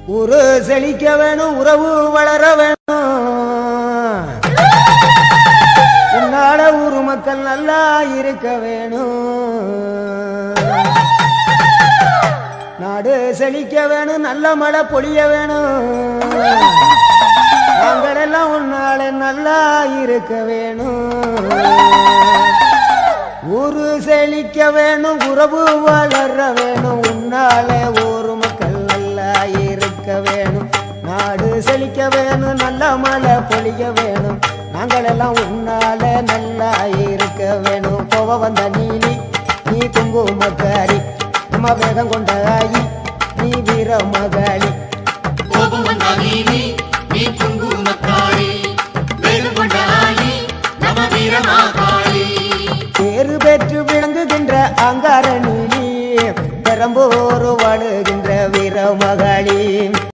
ஊரு செழிக்க வேணும் உறவு வளர வேணும் உன்னால ஊரு மக்கள் நல்லா இருக்க வேணும் நாடு செழிக்க வேணும் நல்ல மழை பொழிய வேணும் நாங்களெல்லாம் உன்னால நல்லா இருக்க வேணும் ஊரு செழிக்க வேணும் உறவு வளர வேணும் உன்னால ஊரு மக்கள் நல்லா இருக்க வேணும் நாடு செழிக்க வேணும் நல்ல மழை பொழிய வேணும் நாங்களெல்லாம் உன்னால நல்லா இருக்க வேணும் கோவ வந்த நீலி நீ குங்குமக்காரி நம்ம வேகம் கொண்ட ஆயி நீ வீர மகாளி கோபம் வந்த நீதி நீ குங்குமக்காரி வேகம் கொண்ட ஆயி நம வீரமாகாளி பேரு பெற்று விளங்குகின்ற அங்கார நீலி பெரம்போரு வாழுகின்ற வீர மகாளி